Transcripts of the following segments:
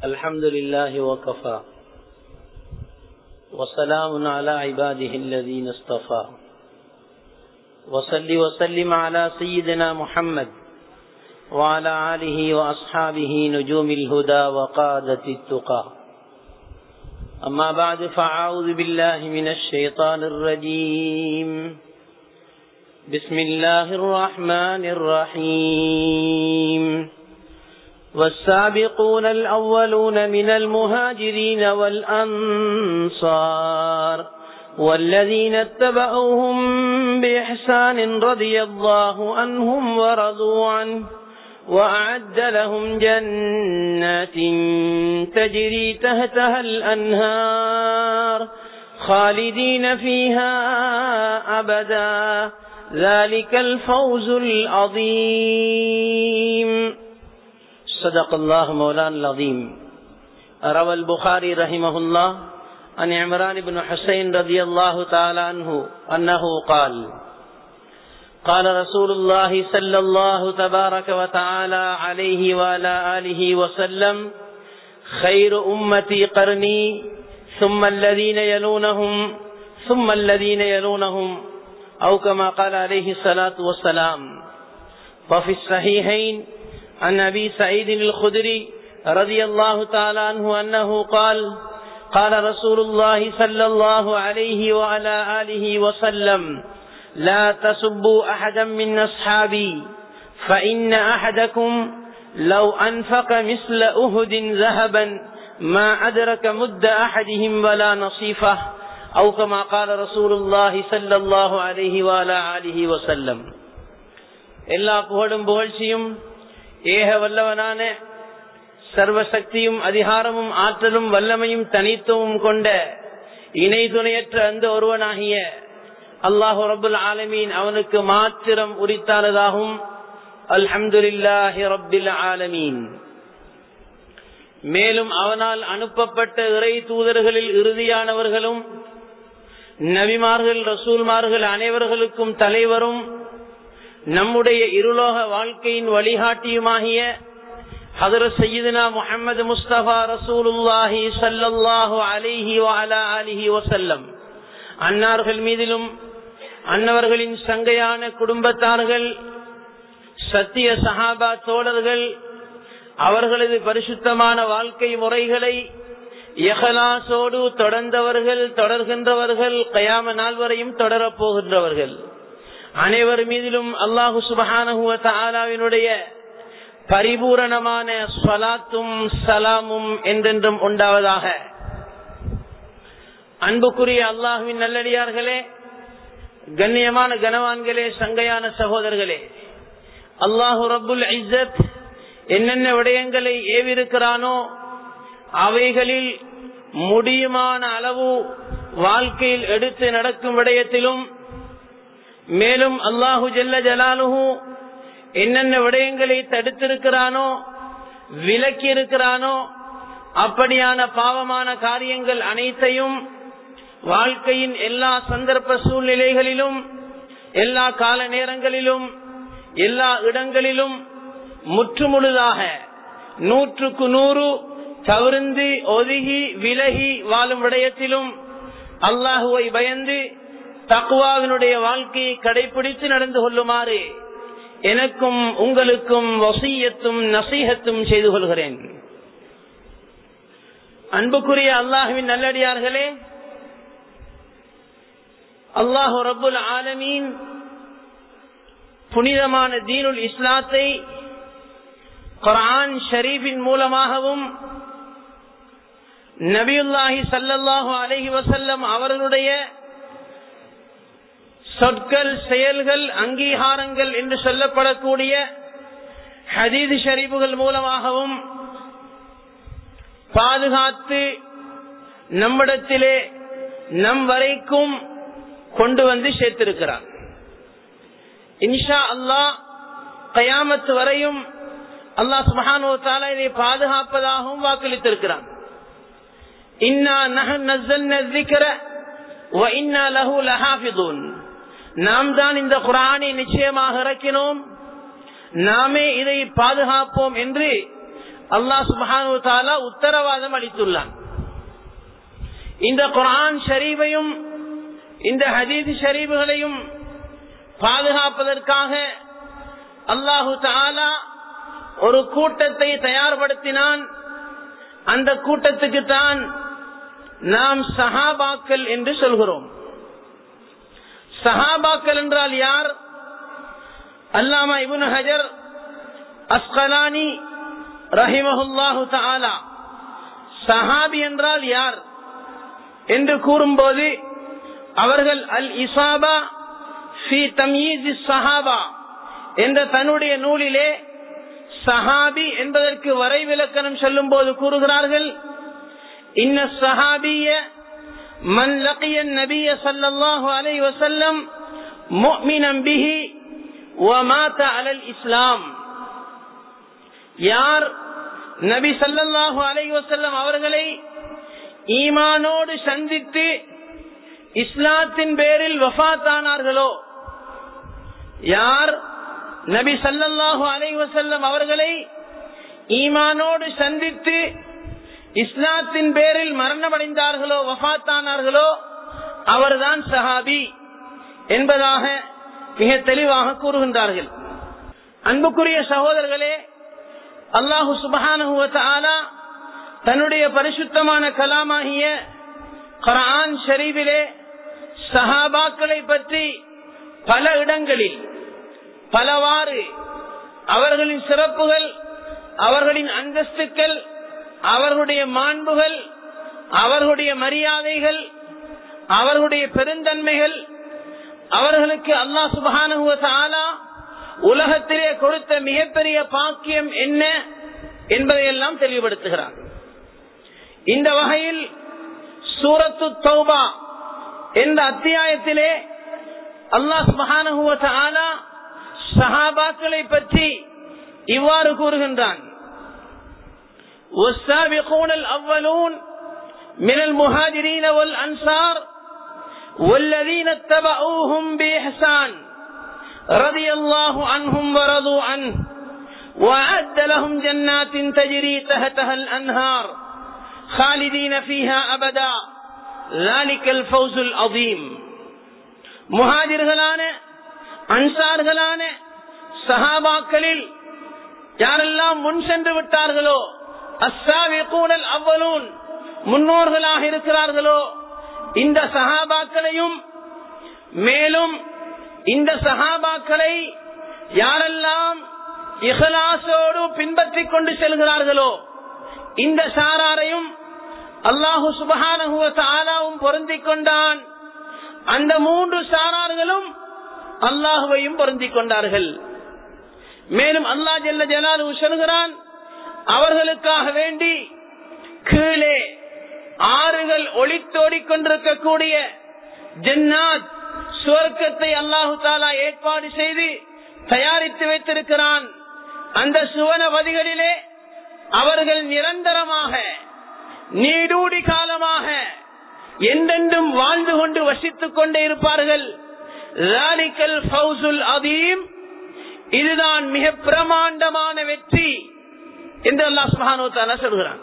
الحمد لله وكفى وسلام على عباده الذين اصطفى وصل وسلم على سيدنا محمد وعلى آله وأصحابه نجوم الهدى وقادة التقى أما بعد فأعوذ بالله من الشيطان الرجيم بسم الله الرحمن الرحيم والسابقون الأولون من المهاجرين والأنصار والذين اتبعوهم بإحسان رضي الله عنهم ورضوا عنه وأعد لهم جنات تجري تحتها الأنهار خالدين فيها أبدا ذلك الفوز العظيم صدق الله مولانا العظيم روى البخاري رحمه الله عن عمران بن حسين رضي الله تعالى عنه أنه قال قال رسول الله صلى الله تبارك وتعالى عليه وعلى آله وسلم خير أمتي قرني ثم الذين يلونهم ثم الذين يلونهم أو كما قال عليه الصلاة والسلام وفي الصحيحين عن أبي سعيد الخدري رضي الله تعالى عنه أنه قال قال رسول الله صلى الله عليه وعلى آله وسلم لا تسبوا أحدا من أصحابي فإن أحدكم لو أنفق مثل أهد ذهبا ما أدرك مد أحدهم ولا نصيفه أو كما قال رسول الله صلى الله عليه وعلى آله وسلم எல்லா புகழும் புகழ்ச்சியும் ஏக வல்லவனான சர்வசக்தியும் அதிகாரமும் ஆற்றலும் வல்லமையும் தனித்துவம் கொண்ட இணை துணையற்ற அந்த ஒருவனாகிய அல்லாஹு ரபுல் ஆலமீன் அவனுக்கு மாத்திரம் உரித்தானதாகும் அல்ஹம்துலில்லாஹி ரபில் ஆலமீன் மேலும் அவனால் அனுப்பப்பட்ட இறை தூதர்களில் இறுதியானவர்களும் நபிமார்கள் ரசூல்மார்கள் அனைவர்களுக்கும் தலைவரும் நம்முடைய இருலோக வாழ்க்கையின் வழிகாட்டியுமாகிய ஹதரத் சையீதுனா முஹம்மது முஸ்தபா ரசூலுல்லாஹி சல்லல்லாஹு அலைஹி வஅலா ஆலிஹி வஸல்லம் அன்னார்கள் மீதிலும் அன்னவர்களின் சங்கையான குடும்பத்தார்கள் சத்திய சஹாபா தோழர்கள் அவர்களது பரிசுத்தமான வாழ்க்கை முறைகளை எஹலாசோடு தொடர்ந்தவர்கள் தொடர்கின்றவர்கள் கயாம நாள் வரையும் தொடரப் போகின்றவர்கள் அனைவர் மீதிலும் அல்லாஹு சுபஹானுடைய பரிபூரணமான ஸ்வலாத்தும் சலாமும் என்றென்றும் உண்டாவதாக அன்புக்குரிய அல்லாஹுவின் நல்லடியார்களே கண்ணியமான கனவான்களே சங்கையான சகோதரர்களே அல்லாஹு ரபுல் இஸ்ஸத் என்னென்ன விடயங்களை ஏவிருக்கிறானோ அவைகளில் முடியுமான அளவு வாழ்க்கையில் எடுத்து நடக்கும் விடயத்திலும் மேலும் அல்லாஹு ஜல்ல ஜலாலுஹு என்னென்ன விடயங்களை தடுத்திருக்கிறானோ விலக்கி இருக்கிறானோ அப்படியான பாவமான காரியங்கள் அனைத்தையும் வாழ்க்கையின் எல்லா சந்தர்ப்ப சூழ்நிலைகளிலும் எல்லா கால நேரங்களிலும் எல்லா இடங்களிலும் முற்றுமுழுதாக நூற்றுக்கு நூறு தவிர்ந்து ஒதுகி விலகி வாழும் விடயத்திலும் அல்லாஹுவை பயந்து தக்குவாவினுடைய வாழ்க்கையை கடைபிடித்து நடந்து கொள்ளுமாறு எனக்கும் உங்களுக்கும் வசியத்தும் நசீகத்தும் செய்து கொள்கிறேன் அன்புக்குரிய அல்லாஹுவின் நல்லடியார்களே அல்லாஹு ரபுல் ஆலமீன் புனிதமான தீனுல் இஸ்லாத்தை குரான் ஷரீஃபின் மூலமாகவும் நபியுல்லாஹி சல்லாஹூ அலஹி வசல்லம் அவர்களுடைய சொற்கள் செயல்கள் அங்கீகாரங்கள் என்று சொல்லப்படக்கூடிய ஹதீது ஷரீஃபுகள் மூலமாகவும் பாதுகாத்து நம்மிடத்திலே நம் வரைக்கும் கொண்டு வந்து சேர்த்திருக்கிறார் இன்ஷா அல்லாஹ் கயாமத்து வரையும் அல்லாஹ் சுபஹானோ தாலா இதை பாதுகாப்பதாகவும் வாக்களித்திருக்கிறான் இன்னா நஹன் நஸ்ஸல்ன الذِّكْرَ وَإِنَّا لَهُ لَحَافِظُونَ நாம் தான் இந்த குரானை நிச்சயமாக இறக்கினோம் நாமே இதை பாதுகாப்போம் என்று அல்லாஹ் சுபானு தாலா உத்தரவாதம் அளித்துள்ளான் இந்த குரான் ஷரீஃபையும் இந்த ஹதீஸ் ஷரீஃபுகளையும் பாதுகாப்பதற்காக அல்லாஹு தாலா ஒரு கூட்டத்தை தயார்படுத்தினான் அந்த கூட்டத்துக்கு தான் நாம் சஹாபாக்கள் என்று சொல்கிறோம் சஹாபாக்கள் என்றால் யார் அல்லாமா இபுன் ஹஜர் அஸ்கலானி ரஹிமஹுல்லாஹு தாலா சஹாபி என்றால் யார் என்று கூறும்போது அவர்கள் அல் இசாபா ஃபி தம்யீஸ் சஹாபா என்ற தன்னுடைய நூலிலே சஹாபி என்பதற்கு வரைவிலக்கணம் சொல்லும் போது கூறுகிறார்கள் இன்ன சஹாபிய மன் லqiய النبي صلى الله عليه وسلم مؤمنا به ومات على الاسلام யார் நபி சல்லல்லாஹு அலைஹி வஸல்லம் அவர்களை ஈமானோடு சந்தித்து இஸ்லாத்தின் பேரில் வஃத்தானார்களோ யார் நபி சல்லல்லாஹு அலைஹி வஸல்லம் அவர்களை ஈமானோடு சந்தித்து இஸ்லாத்தின் பேரில் மரணமடைந்தார்களோ வஃத்தானார்களோ அவர்தான் சஹாபி என்பதாக மிக தெளிவாக கூறுகின்றார்கள் அன்புக்குரிய சகோதரர்களே அல்லாஹு சுபஹான தன்னுடைய பரிசுத்தமான கலாமாகிய குரான் ஷரீஃபிலே சஹாபாக்களை பற்றி பல இடங்களில் பலவாறு அவர்களின் சிறப்புகள் அவர்களின் அந்தஸ்துக்கள் அவர்களுடைய மாண்புகள் அவர்களுடைய மரியாதைகள் அவர்களுடைய பெருந்தன்மைகள் அவர்களுக்கு அல்லாஹ் சுபஹான உலகத்திலே கொடுத்த மிகப்பெரிய பாக்கியம் என்ன என்பதையெல்லாம் தெளிவுபடுத்துகிறார் இந்த வகையில் சூரத்து தௌபா என்ற அத்தியாயத்திலே அல்லாஹ் சுபஹானஹுவ சஹாபாக்களை பற்றி இவ்வாறு கூறுகின்றான் والسابقون الأولون من المهاجرين والأنصار والذين اتبعوهم بإحسان رضي الله عنهم ورضوا عنه وأعد لهم جنات تجري تحتها الأنهار خالدين فيها أبدا ذلك الفوز العظيم முஹாஜிர்களான அன்சார்களான சஹாபாக்களில் யாரெல்லாம் முன் சென்று விட்டார்களோ அஸ்ஸாவிகூனல் அவ்வலூன் முன்னோர்களாக இருக்கிறார்களோ இந்த சஹாபாக்களையும் மேலும் இந்த சஹாபாக்களை யாரெல்லாம் இஹலாசோடு பின்பற்றிக் கொண்டு செல்கிறார்களோ இந்த சாராரையும் அல்லாஹு சுபஹானஹுவ தாலாவும் பொருந்திக் கொண்டான் அந்த மூன்று சாரார்களும் அல்லாஹுவையும் பொருந்திக் கொண்டார்கள் மேலும் அல்லா ஜல்ல ஜலாலு சொல்கிறான் அவர்களுக்காக வேண்டி கீழே ஆறுகள் ஒளித்தோடிக் கொண்டிருக்கக்கூடிய ஜன்னாத் சுவர்க்கத்தை அல்லாஹு தாலா ஏற்பாடு செய்து தயாரித்து வைத்திருக்கிறான் அந்த சுவனவதிகளிலே அவர்கள் நிரந்தரமாக நீடூடி காலமாக என்றென்றும் வாழ்ந்து கொண்டு வசித்துக் கொண்டே இருப்பார்கள் அதீம் இதுதான் மிக பிரமாண்டமான வெற்றி என்று அல்லா சுபானோ தாலா சொல்கிறான்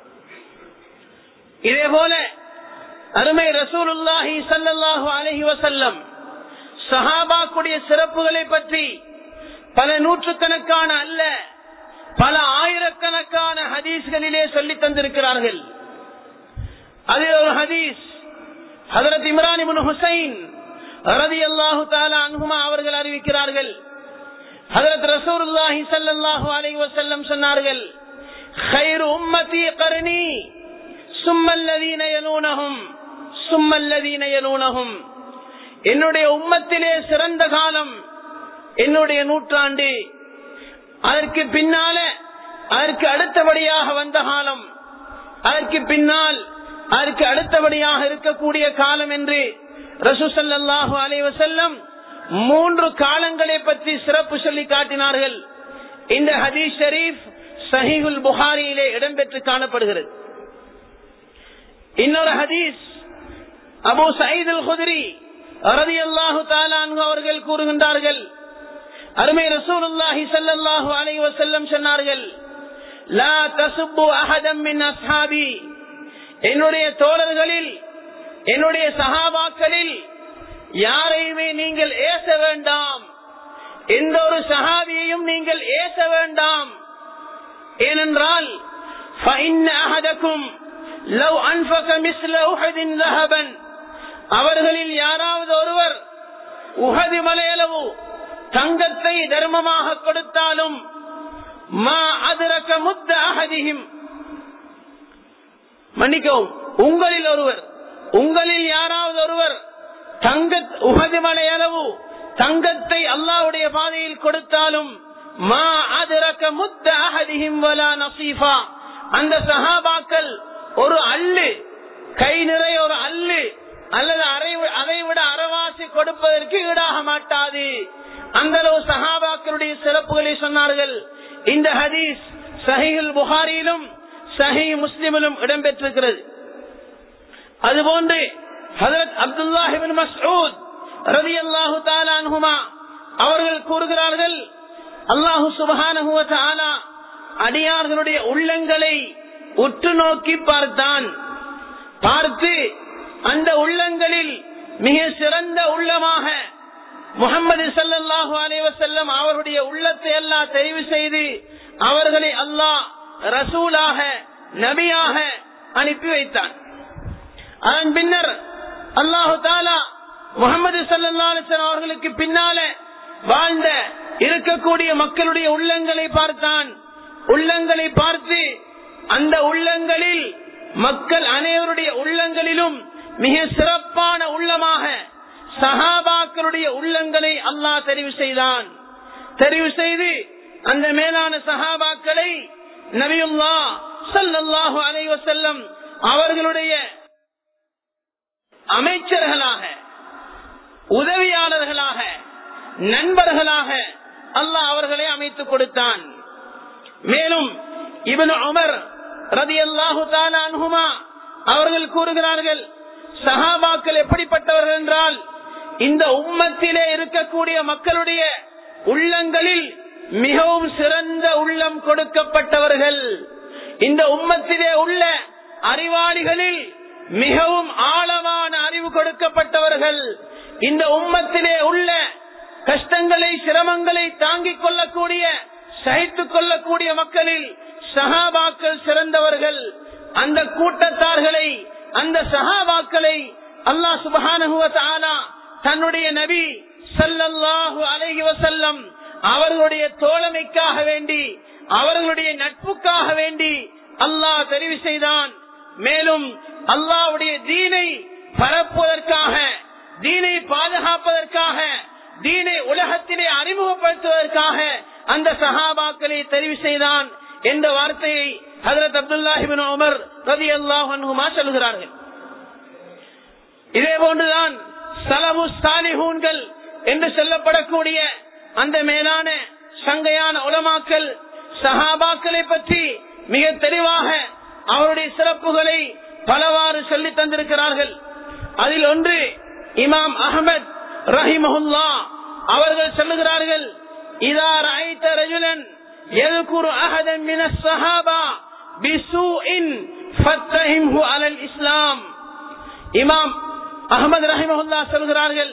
இதே போல அருமை ரசூலுல்லாஹி சல்லாஹு அலஹி வசல்லம் சஹாபாக்குடைய சிறப்புகளை பற்றி பல நூற்றுக்கணக்கான அல்ல பல ஆயிரக்கணக்கான ஹதீஸ்களிலே சொல்லி தந்திருக்கிறார்கள் அதில் ஒரு ஹதீஸ் ஹதரத் இம்ரான் இப்னு ஹுசைன் ரதி அல்லாஹு தாலா அன்ஹுமா அவர்கள் அறிவிக்கிறார்கள் ஹதரத் ரசூலுல்லாஹி ஸல்லல்லாஹு அலைஹி வஸல்லம் சொன்னார்கள் خير امتي قرني ثم الذين يلونهم ثم الذين يلونهم என்னுடைய உம்மத்திலே சிறந்த காலம் என்னுடைய நூற்றாண்டு அதற்கு பின்னால அதற்கு அடுத்தபடியாக வந்த காலம் அதற்கு பின்னால் அதற்கு அடுத்தபடியாக இருக்கக்கூடிய காலம் என்று ரசூசல்லாஹு அலைவசல்லம் மூன்று காலங்களை பற்றி சிறப்பு சொல்லி காட்டினார்கள் இந்த ஹதீஸ் ஷரீப் சஹீகுல் புகாரியிலே இடம்பெற்று காணப்படுகிறது இன்னொரு ஹதீஸ் அபு சயீதுல் குதிரி ரதி அல்லாஹு தாலான்கு அவர்கள் கூறுகின்றார்கள் அருமை ரசூலுல்லாஹி ஸல்லல்லாஹு அலைஹி வஸல்லம் சொன்னார்கள் லா தசுப்பு அஹதம் மின் அஸ்ஹாபி என்னுடைய தோழர்களில் என்னுடைய சகாபாக்களில் யாரையுமே நீங்கள் ஏச வேண்டாம் எந்த ஒரு சகாபியையும் நீங்கள் ஏச வேண்டாம் ஏனென்றால் فَإِنَّ أَحَدَكُمْ لَوْ أَنْفَقَ مِثْلَ أُحْدٍ ذَهَبًا அவர்களில் யாராவது ஒருவர் உகது மலையளவு தங்கத்தை தர்மமாக கொடுத்தாலும் மா அதிரக்க முத்த அகதியும் மன்னிக்கவும் உங்களில் ஒருவர் உங்களில் யாராவது ஒருவர் தங்க உகது மலையளவு தங்கத்தை அல்லாவுடைய பாதையில் கொடுத்தாலும் மா அதிரக்க முத்த அகதியும் வலா நசீஃபா அந்த சஹாபாக்கள் ஒரு அள்ளு கை நிறைய ஒரு அள்ளு அல்லது அதை விட அறவாசி கொடுப்பதற்கு ஈடாக மாட்டாது அந்த அளவு சஹாபாக்களுடைய சிறப்புகளை சொன்னார்கள் இந்த ஹதீஸ் சஹில் புகாரியிலும் சஹி முஸ்லிமிலும் இடம்பெற்றிருக்கிறது அதுபோன்று ஹதரத் அப்துல்லாஹிபின் மஸ்ஊத் ரவி அல்லாஹு தாலான்ஹுமா அவர்கள் கூறுகிறார்கள் அல்லாஹு சுபஹானஹுவ தாலா அடியார்களுடைய உள்ளங்களை உற்று நோக்கி பார்த்தான் பார்த்து அந்த உள்ளங்களில் மிக சிறந்த உள்ளமாக முகமது சல்லாஹு அலைவசல்லம் அவருடைய உள்ளத்தை எல்லாம் தெரிவு செய்து அவர்களை அல்லாஹ் ரசூலாக நபியாக அனுப்பி வைத்தான் அதன் பின்னர் அல்லாஹு தாலா முகமது சல்லா அவர்களுக்கு பின்னால வாழ்ந்த இருக்கக்கூடிய மக்களுடைய உள்ளங்களை பார்த்தான் உள்ளங்களை பார்த்து அந்த உள்ளங்களில் மக்கள் அனைவருடைய உள்ளங்களிலும் மிக சிறப்பான உள்ளமாக சஹாபாக்களுடைய உள்ளங்களை அல்லாஹ் தெரிவு செய்தான் தெரிவு செய்து அந்த மேலான சஹாபாக்களை நபியுல்லா சல்லாஹு அலைவசல்லம் அவர்களுடைய அமைச்சர்களாக உதவியாளர்களாக நண்பர்களாக அல்லாஹ் அவர்களை அமைத்துக் கொடுத்தான் மேலும் இவன் அமர் ரதி அல்லாஹு அனுகுமா அவர்கள் கூறுகிறார்கள் சஹாபாக்கள் எப்படிப்பட்டவர்கள் என்றால் இந்த உம்மத்திலே இருக்கக்கூடிய மக்களுடைய உள்ளங்களில் மிகவும் சிறந்த உள்ளம் கொடுக்கப்பட்டவர்கள் இந்த உம்மத்திலே உள்ள அறிவாளிகளில் மிகவும் ஆழமான அறிவு கொடுக்கப்பட்டவர்கள் இந்த உம்மத்திலே உள்ள கஷ்டங்களை சிரமங்களை தாங்கிக் கொள்ளக்கூடிய சகித்துக் கொள்ளக்கூடிய மக்களில் சஹாபாக்கள் சிறந்தவர்கள் அந்த கூட்டத்தார்களை அந்த சஹாபாக்களை அல்லாஹ் சுபஹானஹுவ தஆலா தன்னுடைய நபி ஸல்லல்லாஹு அலைஹி வஸல்லம் அவர்களுடைய தோழமைக்காக வேண்டி அவர்களுடைய நட்புக்காக வேண்டி அல்லாஹ் தெரிவு செய்தான் மேலும் அல்லாஹ்வுடைய தீனை பரப்புவதற்காக தீனை பாதுகாப்பதற்காக தீனை உலகத்திலே அறிமுகப்படுத்துவதற்காக அந்த சஹாபாக்களை தெரிவு செய்தான் என்ற வார்த்தையை ஹதரத் அப்துல்லாஹிபின் உமர் ரதி அல்லாஹுமா சொல்கிறார்கள் இதே போன்றுதான் சலபு சாலிஹூன்கள் என்று சொல்லப்படக்கூடிய அந்த மேலான சங்கையான உலமாக்கள் சஹாபாக்களை பற்றி மிக தெளிவாக அவருடைய சிறப்புகளை பலவாறு சொல்லி தந்திருக்கிறார்கள் அதில் ஒன்று இமாம் அகமது ரஹிமஹுல்லா அவர்கள் சொல்லுகிறார்கள் இதா ராய்த்த ரஜுலன் يذكر أحدا من الصحابة بسوء فاتهمه على الإسلام இமாம் அகமது ரஹிமஹுல்லா சொல்கிறார்கள்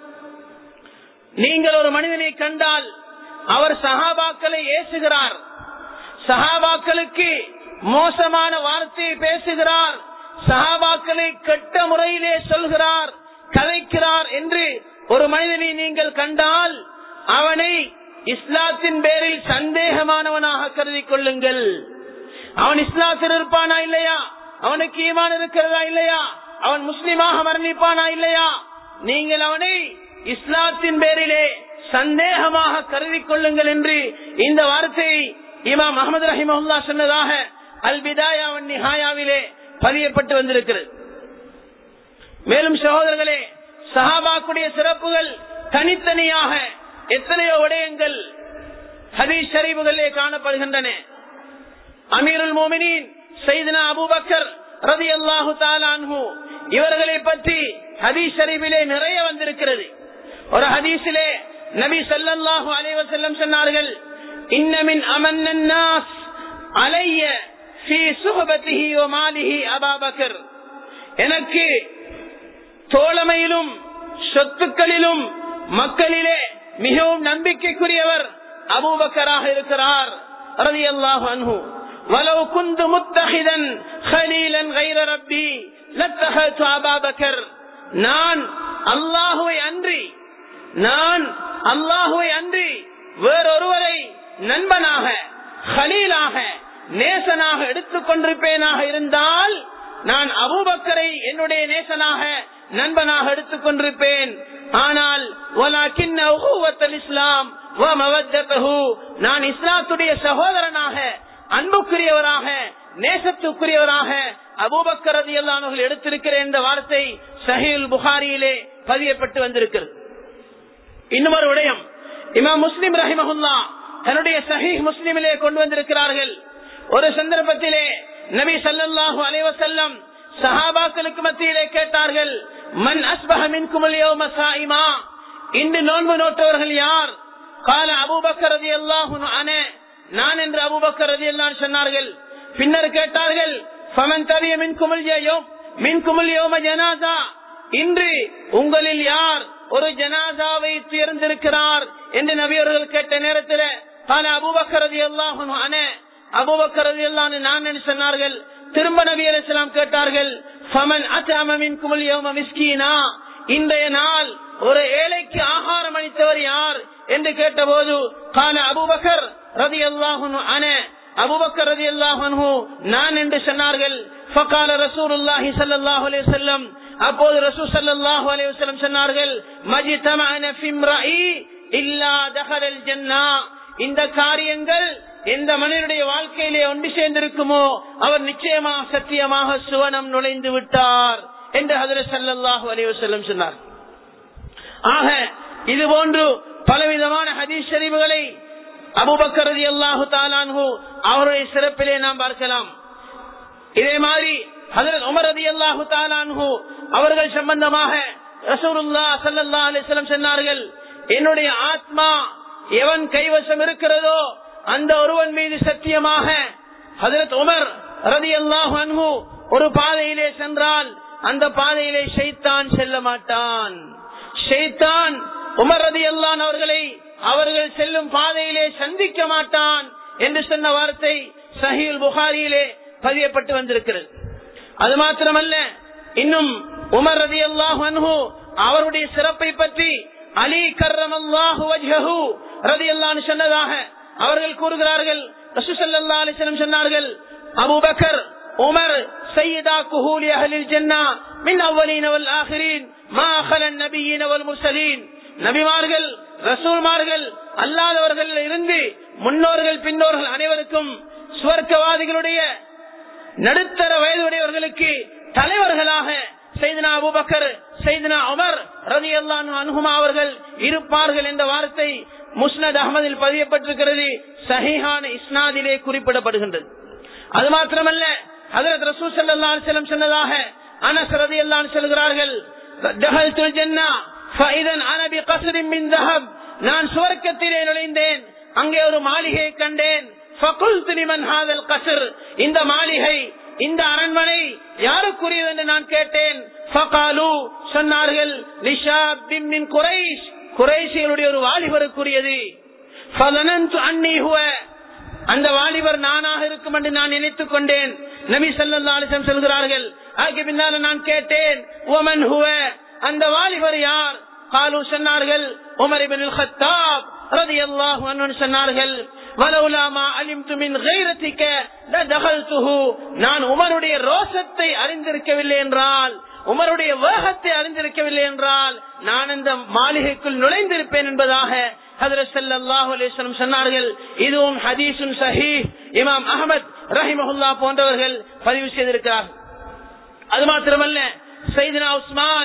நீங்கள் ஒரு மனிதனை கண்டால் அவர் சஹாபாக்களை ஏசுகிறார் சஹாபாக்களுக்கு மோசமான வார்த்தையை பேசுகிறார் சஹாபாக்களை கெட்ட முறையிலே சொல்கிறார் கதைக்கிறார் என்று ஒரு மனிதனை நீங்கள் கண்டால் அவனை இஸ்லாத்தின் பேரில் சந்தேகமானவனாக கருதி கொள்ளுங்கள் அவன் இஸ்லாத்தில் இருப்பானா இல்லையா அவனுக்கு ஈமான் இருக்கிறதா இல்லையா அவன் முஸ்லிமாக மரணிப்பானா இல்லையா நீங்கள் அவனை இஸ்லாத்தின் பேரிலே சந்தேகமாக கருதி கொள்ளுங்கள் என்று இந்த வார்த்தையை இமாம் அகமது ரஹிமஹுல்லா சொன்னதாக அல் பிதாயாவன் நிஹாயாவிலே பதியப்பட்டு வந்திருக்கிறது மேலும் சகோதரர்களே சஹாபாக்குடைய சிறப்புகள் தனித்தனியாக எத்தனையோ விடயங்கள் ஹதீஸ் ஷரீபுகளிலே காணப்படுகின்றன அமீருல் மோமினின் செய்தனா அபுபக்கர் ரதி அல்லாஹு தாலான்ஹு இவர்களை பற்றி ஹதீஸ் ஷரீபிலே நிறைய வந்திருக்கிறது ஒரு ஹதீஸிலே நபி சல்லல்லாஹு அலைஹி வஸல்லம் சொன்னார்கள் இன்னமின் அமன்னன் நாஸ் அலைய ஃபீ சுஹபத்திஹி வ மாலிஹி அபாபக்கர் எனக்கு தோழமையிலும் சொத்துக்களிலும் மக்களிலே மிகவும் நம்பிக்கைக்குரியவர் அபூபக்கராக இருக்கிறார் ரலியல்லாஹு அன்ஹு ولو كنت متخذا خليلا غير ربي لاتخذت ابا بكر நான் அல்லாஹுவை அன்றி நான் அல்லாஹுவை அன்றி வேறொருவரை நண்பனாக ஹலீலாக நேசனாக எடுத்துக் கொண்டிருப்பேனாக இருந்தால் நான் அபூபக்கரை என்னுடைய நேசனாக நண்பனாக எடுத்துக் கொண்டிருப்பேன் ஆனால் இஸ்லாம் நான் இஸ்லாத்துடைய சகோதரனாக அன்புக்குரியவராக நேசத்துக்குரியவராக அபூபக்கரதி எல்லானவர்கள் எடுத்திருக்கிறேன் என்ற வார்த்தை சஹீல் புகாரியிலே பதியப்பட்டு வந்திருக்கிறது இன்னொரு விடயம் இமாம் முஸ்லிம் ரஹிமஹுல்லா தன்னுடைய சஹீஹ் முஸ்லிமிலே கொண்டு வந்திருக்கிறார்கள் ஒரு சந்தர்ப்பத்திலே நபி சல்லாஹூ அலைவசல்லம் சஹாபாக்களுக்கு மத்தியிலே கேட்டார்கள் மன் அஸ்பஹ மின்குமல் யௌம சாயிமா இன்று நோன்பு நோட்டவர்கள் யார் கால அபூபக்கர் ரலியல்லாஹு அன்ஹு நான் என்று அபூபக்கர் ரலியல்லாஹு சொன்னார்கள் பின்னர் கேட்டார்கள் ஃபமன் தவிய மின்குமல் யௌம் மின்குமல் யௌம ஜனாஸா இன்று உங்களில் யார் ஒரு ஜனாசாவை தேர்ந்திருக்கிறார் என்று நபியவர்கள் கேட்ட நேரத்தில் கால அபூபக்கர் ரலியல்லாஹு அன்ஹு அபூபக்கர் ரலியல்லாஹு நான் என்று சொன்னார்கள் திரும்ப நபி அலிஸ்லாம் கேட்டார்கள் ஃபமன் அத்தமின் குமல் யோம மிஸ்கீனா இன்றைய நாள் ஒரு ஏழைக்கு ஆகாரம் அளித்தவர் யார் என்று கேட்டபோது கால அபுபக்கர் ரதி அல்லாஹுன் அன அபுபக்கர் ரதி அல்லாஹு நான் என்று சொன்னார்கள் ஃபகால ரசூலுல்லாஹி ஸல்லல்லாஹு அலைஹி வஸல்லம் அப்போது ரசூல் ஸல்லல்லாஹு அலைஹி வஸல்லம் சொன்னார்கள் மஜ்தமஅன ஃபிம்ரஇ இல்லா தஹலல் ஜன்னah இந்த காரியங்கள் எந்த மனிதனுடைய வாழ்க்கையிலே ஒன்று சேர்ந்திருக்குமோ அவர் நிச்சயமாக சத்தியமாக சுவனம் நுழைந்து விட்டார் என்று ஹதரத் சல்லாஹூ அலைவசல்லம் சொன்னார் ஆக இது போன்று பலவிதமான ஹதீஸ் ஷரீஃபுகளை அபுபக்கரதி அல்லாஹு தாலான்ஹு அவருடைய சிறப்பிலே நாம் பார்க்கலாம் இதே மாதிரி ஹதரத் உமர் ரதி அல்லாஹு தாலான்ஹு அவர்கள் சம்பந்தமாக ரசூலுல்லா சல்லல்லா அலிஸ்லம் சொன்னார்கள் என்னுடைய ஆத்மா எவன் கைவசம் இருக்கிறதோ அந்த ஒருவன் மீது சத்தியமாக ஹதரத் உமர் ரதி அல்லாஹு அன்ஹு ஒரு பாதையிலே சென்றால் அந்த பாதையிலே ஷைத்தான் செல்ல மாட்டான் ஷைத்தான் உமர் ரதி அல்லான் அவர்களை அவர்கள் செல்லும் பாதையிலே சந்திக்க மாட்டான் என்று சொன்ன வார்த்தை சஹீல் புகாரியிலே பதியப்பட்டு வந்திருக்கிறது அது மாத்திரமல்ல இன்னும் உமர் ரதி அல்லாஹு அன்ஹு அவருடைய சிறப்பை பற்றி அலி கர்ரம் அல்லாஹு வஜ்ஹு ரதி அல்லான்னு சொன்னதாக அவர்கள் கூறுகிறார்கள் ரசூசல்லா அலிஸ்லம் சொன்னார்கள் அபுபக்கர் உமர் சையதா குஹூலி அஹலில் ஜன்னா மின் அவ்வலீன் அவல் ஆஹிரீன் மா அஹலன் நபியின் அவல் முர்சலீன் நபிமார்கள் ரசூல்மார்கள் அல்லாதவர்கள் இருந்து முன்னோர்கள் பின்னோர்கள் அனைவருக்கும் சுவர்க்கவாதிகளுடைய நடுத்தர வயதுடையவர்களுக்கு தலைவர்களாக செய்தனா அபுபக்கர் செய்தனா உமர் ரதி அல்லான் அனுகுமா அவர்கள் இருப்பார்கள் என்ற வார்த்தை முஸ்னத் அகமதில் பதியப்பட்டிருக்கிறது சஹிஹான இஸ்னாதிலே குறிப்பிடப்படுகின்றது அது மாத்திரமல்ல ஹதரத் ரசூல் ஸல்லல்லாஹு அலைஹி வஸல்லம் சொன்னதாக அனஸ் ரலியல்லாஹு அன்ஹு சொல்கிறார்கள் தஹல்துல் ஜன்னா ஃபைதன் அன பிகஸ்ரின் மின் தஹப் நான் சுவர்க்கத்திலே நுழைந்தேன் அங்கே ஒரு மாளிகையை கண்டேன் ஃபகுல்து லிமன் ஹாதல் கஸ்ர் இந்த மாளிகை இந்த அரண்மனை யாருக்குரியது என்று நான் கேட்டேன் ஃபகாலு சொன்னார்கள் லிஷாபின் மின் குரைஷ் குறைசியருடைய ஒரு வாலிபருக்குரியது அன்னி ஹுவ அந்த வாலிபர் நானாக இருக்கும் என்று நான் நினைத்துக் கொண்டேன் நபி சல்லா அலிசம் சொல்கிறார்கள் அதுக்கு பின்னால நான் கேட்டேன் ஓமன் ஹுவ அந்த வாலிபர் யார் காலு சொன்னார்கள் உமர் இபின் ஹத்தாப் ரதி அல்லாஹு சொன்னார்கள் வலவுலாமா அலிம்து மின் கைரத்திக்க தகல்துஹு நான் உமருடைய ரோசத்தை அறிந்திருக்கவில்லை என்றால் உமருடைய வேகத்தை அறிந்திருக்கவில்லை என்றால் நான் இந்த மாளிகைக்குள் நுழைந்திருப்பேன் என்பதாக சொன்னார்கள் இதுவும் ஹதீசுன் சஹி இமாம் அகமது ரஹிமஹுல்லா போன்றவர்கள் பதிவு செய்திருக்கிறார் அது மாத்திரமல்ல சைதினா உஸ்மான்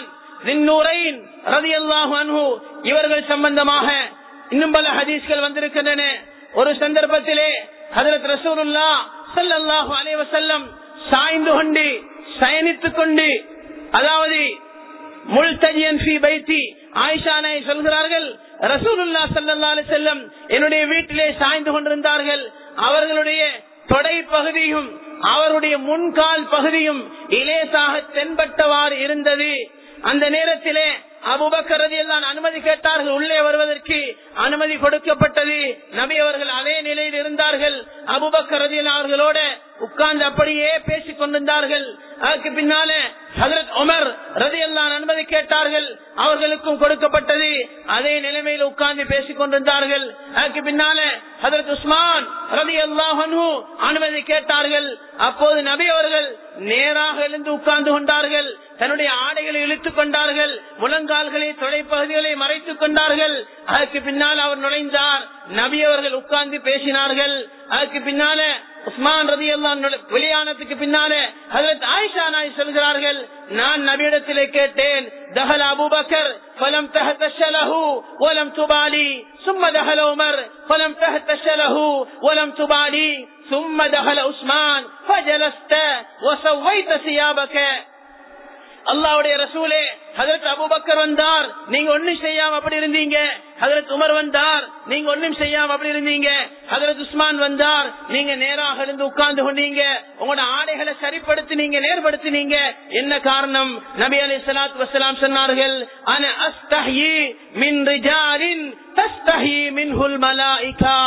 ரதி அல்லாஹு அன்ஹு இவர்கள் சம்பந்தமாக இன்னும் பல ஹதீஸ்கள் வந்திருக்கின்றன ஒரு சந்தர்ப்பத்திலே ஹதரத் ரசூலுல்லா சல்லாஹு அலைவசல்லம் சாய்ந்து கொண்டு சயனித்துக் கொண்டு அதாவது முல்தஜியன் ஃபி பைத்தி ஆயிஷா நாய் சொல்கிறார்கள் ரசூலுல்லா சல்லா அலி செல்லம் என்னுடைய வீட்டிலே சாய்ந்து கொண்டிருந்தார்கள் அவர்களுடைய தொடை பகுதியும் அவருடைய முன்கால் பகுதியும் இலேசாக தென்பட்டவாறு இருந்தது அந்த நேரத்திலே அபுபக்கரதி எல்லாம் அனுமதி கேட்டார்கள் உள்ளே வருவதற்கு அனுமதி கொடுக்கப்பட்டது நபி அவர்கள் அதே நிலையில் இருந்தார்கள் அபுபக்கரதி அவர்களோட உட்கார்ந்து அப்படியே பேசிக் கொண்டிருந்தார்கள் அதற்கு பின்னாலே ஹதரத் உமர் ரதி எல்லாம் அனுமதி கேட்டார்கள் அவர்களுக்கும் கொடுக்கப்பட்டது அதே நிலைமையில் உட்கார்ந்து பேசிக் கொண்டிருந்தார்கள் அதற்கு பின்னாலே ஹதரத் உஸ்மான் ரதி அல்லாஹ் அனுமதி கேட்டார்கள் அப்போது நபி அவர்கள் நேராக எழுந்து உட்கார்ந்து கொண்டார்கள் தன்னுடைய ஆடைகளை இழுத்துக் கொண்டார்கள் முழங்கால்களை தொலைப்பகுதிகளை மறைத்துக் கொண்டார்கள் அதற்கு பின்னால் அவர் நுழைந்தார் நபி அவர்கள் உட்கார்ந்து பேசினார்கள் அதற்கு பின்னால உஸ்மான் ரதி எல்லாம் வெளியானதுக்கு பின்னாலே ஹதரத் ஆயிஷா நாய் சொல்கிறார்கள் நான் நபியிடத்திலே கேட்டேன் தஹல் அபுபக்கர் ஃபலம் தஹத்தஷலஹு வலம் துபாலி ثم دخل عمر فلم تهتشله ولم تبالي ثم دخل عثمان فجلست وسويت ثيابك அல்லாவுடைய ரசூலே ஹதரத் அபுபக்கர் வந்தார் நீங்க ஒண்ணும் செய்யாம அப்படி இருந்தீங்க ஹதரத் உமர் வந்தார் நீங்க ஒண்ணும் செய்யாம அப்படி இருந்தீங்க ஹதரத் உஸ்மான் வந்தார் நீங்க நேராக இருந்து உட்கார்ந்து கொண்டீங்க உங்களோட ஆடைகளை சரிப்படுத்தினீங்க நேர்படுத்தினீங்க என்ன காரணம் நபி அலி சலாத் வசலாம் சொன்னார்கள் அன அஸ்தஹி மின் ரிஜாலின் தஸ்தஹி மின்ஹுல் மலாயிகா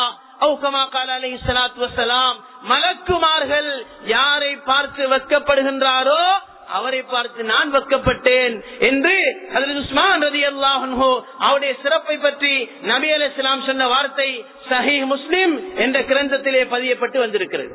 மலக்குமார்கள் யாரை பார்த்து வெக்கப்படுகின்றாரோ அவரை பார்த்து நான் வெக்கப்பட்டேன் என்று உஸ்மான் ரதி அல்லாஹோ அவருடைய சிறப்பை பற்றி நபி அலி இஸ்லாம் சொன்ன வார்த்தை சஹி முஸ்லிம் என்ற கிரந்தத்திலே பதியப்பட்டு வந்திருக்கிறது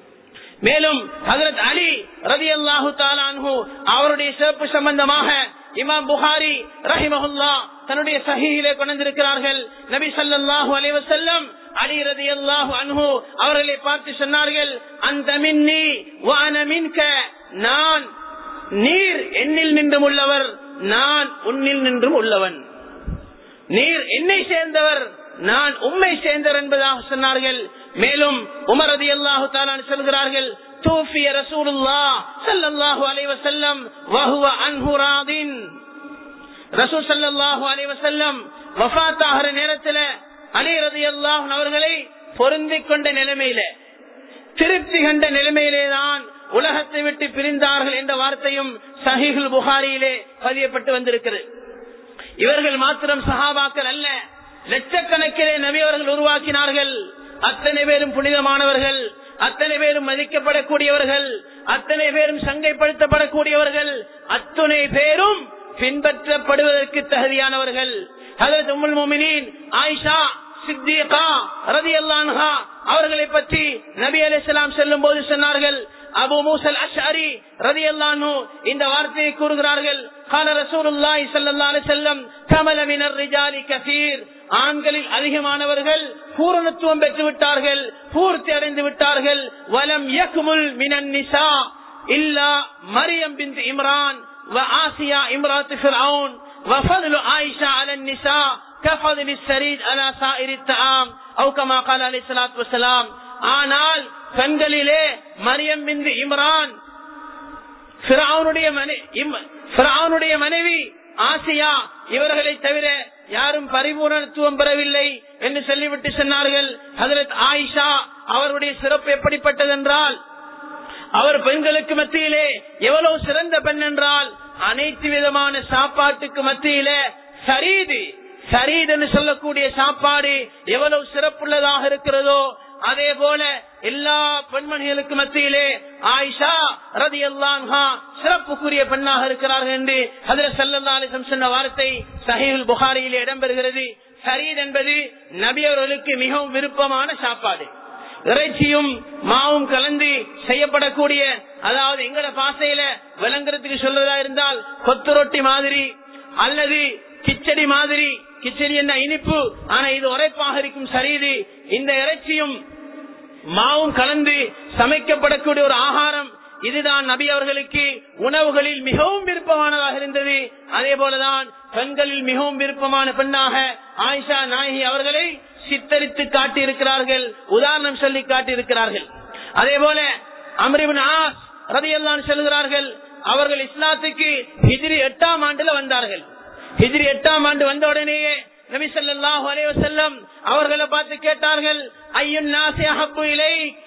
மேலும் ஹசரத் அலி ரதி அல்லாஹு தாலான்ஹு அவருடைய சிறப்பு சம்பந்தமாக இமாம் புகாரி ரஹிமஹுல்லா தன்னுடைய சஹியிலே கொண்டிருக்கிறார்கள் நபி சல்லாஹூ அலைவசல்லம் அலி ரதி அல்லாஹு அன்ஹு அவர்களை பார்த்து சொன்னார்கள் அந்த மின்னி வான மின்க நான் நீர் என்னில் நின்றும் உள்ளவர் நான் உன்னில் நின்றும் உள்ளவன் நீர் என்னை சேர்ந்தவர் நான் உண்மை சேர்ந்தவர் என்பதாக சொன்னார்கள் மேலும் உமரதி அல்லாஹு தாலான் சொல்கிறார்கள் தூஃபிய ரசூலுல்லா ஸல்லல்லாஹு அலைஹி வஸல்லம் வஹுவ அன்ஹு ராதின் ரசூல் ஸல்லல்லாஹு அலைஹி வஸல்லம் வஃபாத் ஆகிற நேரத்தில் அலி ரலியல்லாஹு அவர்களை பொருந்திக் கொண்ட நிலைமையில திருப்தி கண்ட நிலைமையிலேதான் உலகத்தை விட்டு பிரிந்தார்கள் என்ற வார்த்தையும் சஹிகுல் புகாரியிலே பதியப்பட்டு வந்திருக்கிறது இவர்கள் மாத்திரம் சஹாபாக்கள் அல்ல லட்சக்கணக்கிலே நபி அவர்கள் உருவாக்கினார்கள் அத்தனை பேரும் புனிதமானவர்கள் அத்தனை பேரும் மதிக்கப்படக்கூடியவர்கள் அத்தனை பேரும் சங்கைப்படுத்தப்படக்கூடியவர்கள் அத்தனை பேரும் பின்பற்றப்படுவதற்கு தகுதியானவர்கள் ஹதரத் உம்முல் முமினின் ஆயிஷா சித்திகா ரதி அல்லான்ஹா அவர்களை பற்றி நபி அலிஸ்லாம் செல்லும் போது சொன்னார்கள் அபு மூசல் அஷ்அரி ரதி அல்லானு இந்த வார்த்தையை கூறுகிறார்கள் கால ரசூலுல்லாஹி ஸல்லல்லாஹு அலைஹி வஸல்லம் கமல மினர் ரிஜாலி கஸீர் ஆண்களில் அதிகமானவர்கள் பூரணத்துவம் பெற்று விட்டார்கள் பூர்த்தி அடைந்து விட்டார்கள் வலம் யக்முல் மினன் நிசா இல்லா மரியம் பின் இம்ரான் وآسيا امرأة فرعون وفضل عائشة على النساء كفضل السريد على سائر الطعام أو كما قال عليه الصلاة والسلام ஆனால் பெண்களிலே மரியம் பிந்து இம்ரான் பிராவுனுடைய மனைவி ஆசியா இவர்களை தவிர யாரும் பரிபூரணத்துவம் பெறவில்லை என்று சொல்லிவிட்டு சொன்னார்கள் ஹதரத் ஆயிஷா அவருடைய சிறப்பு எப்படிப்பட்டது என்றால் அவர் பெண்களுக்கு மத்தியிலே எவ்வளவு சிறந்த பெண் என்றால் அனைத்து விதமான சாப்பாட்டுக்கு மத்தியிலே சரீது சரீத் என்று சொல்லக்கூடிய சாப்பாடு எவ்வளவு சிறப்புள்ளதாக இருக்கிறதோ அதே போல எல்லா பெண்மணிகளுக்கு மத்தியிலே ஆயிஷா ரதி அல்லான்ஹா சிறப்புக்குரிய பெண்ணாக இருக்கிறார்கள் என்று அதில் சல்லல்லாலிசம் சொன்ன வார்த்தை சஹீல் புகாரியிலே இடம்பெறுகிறது சரீத் என்பது நபி அவர்களுக்கு மிகவும் விருப்பமான சாப்பாடு இறைச்சியும் மாவும் கலந்து செய்யப்படக்கூடிய அதாவது எங்கட பாசையில விளங்குறதுக்கு சொல்றதா இருந்தால் கொத்து ரொட்டி மாதிரி அல்லது கிச்சடி மாதிரி கிச்சடி என்ன இனிப்பு ஆனா இது உரைப்பாக இருக்கும் சரீது இந்த இறைச்சியும் மாவும் கலந்து சமைக்கப்படக்கூடிய ஒரு ஆகாரம் இதுதான் நபி அவர்களுக்கு உணவுகளில் மிகவும் விருப்பமானதாக இருந்தது அதே போலதான் பெண்களில் மிகவும் விருப்பமான பெண்ணாக ஆயிஷா நாயகி அவர்களை சித்தரித்து காட்டி இருக்கிறார்கள் உதாரணம் சொல்லி காட்டி இருக்கிறார்கள் அதே போல அமரிபின் ஆஸ் ரதியல்லான் செல்கிறார்கள் அவர்கள் இஸ்லாத்துக்கு ஹிஜ்ரி எட்டாம் ஆண்டுல வந்தார்கள் ஹிஜ்ரி எட்டாம் ஆண்டு வந்த உடனேயே நபி ஸல்லல்லாஹு அலைஹி வஸல்லம் அவர்களை பார்த்து கேட்டார்கள் ஐயன் நாசி அஹப்பு இலை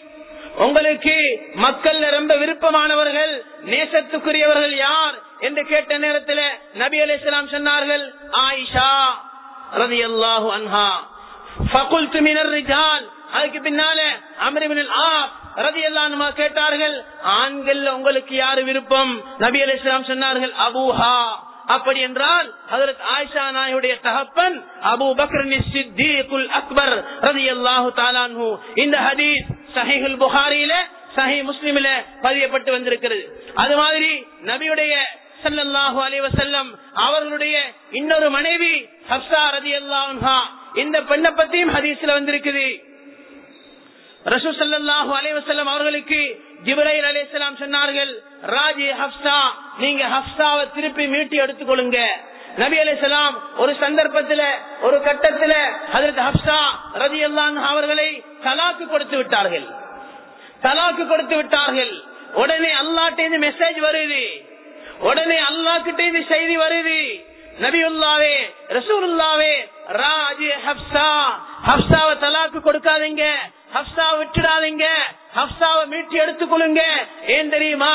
உங்களுக்கு மக்கள் ரொம்ப விருப்பமானவர்கள் நேசத்துக்குரியவர்கள் யார் என்று கேட்ட நேரத்தில் நபி அலிஸ்லாம் சொன்னார்கள் ஆயிஷா ரதி அல்லாஹு அன்ஹா ஃபகுல்து மினர் ரிஜால் அதுக்கு பின்னால அமரிபின் ஆப் ரதி அல்லாஹ் கேட்டார்கள் ஆண்கள் உங்களுக்கு யாரு விருப்பம் நபி அலிஸ்லாம் சொன்னார்கள் அபூஹா அப்படி என்றால் ஹதரத் ஆயிஷா நாயுடைய தகப்பன் அபு பக்ர் சித்திகுல் அக்பர் ரதி அல்லாஹு தாலான்ஹு இந்த ஹதீஸ் சஹிஹுல் புகாரியில சஹி முஸ்லிமில பதியப்பட்டு வந்திருக்கிறது அது மாதிரி நபியுடைய சல்லல்லாஹு அலைஹி வஸல்லம் அவர்களுடைய இன்னொரு மனைவி ஹப்சா ரதியல்லாஹு அன்ஹா இந்த பெண்ணை பத்தியும் ஹதீஸ்ல வந்திருக்குது ரசூல் ஸல்லல்லாஹு அலைஹி வஸல்லம் அவர்களுக்கு ஜிப்ரைல் அலைஹிஸ்ஸலாம் சொன்னார்கள் ராஜி ஹப்சா நீங்க ஹப்சாவை திருப்பி மீட்டி எடுத்துக்கொள்ளுங்க நபி அலைஹிஸ்ஸலாம் ஒரு சந்தர்ப்பத்துல ஒரு கட்டத்துல ஹஜரத் ஹப்சா ரதியல்லாஹு அன்ஹா அவர்களை தலாக்கு கொடுத்து விட்டார்கள் தலாக்கு கொடுத்து விட்டார்கள் உடனே அல்லாட்டேந்து மெசேஜ் வருது உடனே அல்லா கிட்ட செய்தி வருது நபியுல்லாவே ரசூலுல்லாவே ராஜி ஹப்சா ஹப்சாவை தலாக்கு கொடுக்காதீங்க ஹப்சாவை விட்டுடாதீங்க ஹப்சாவை மீட்டி எடுத்துக்கொள்ளுங்க ஏன் தெரியுமா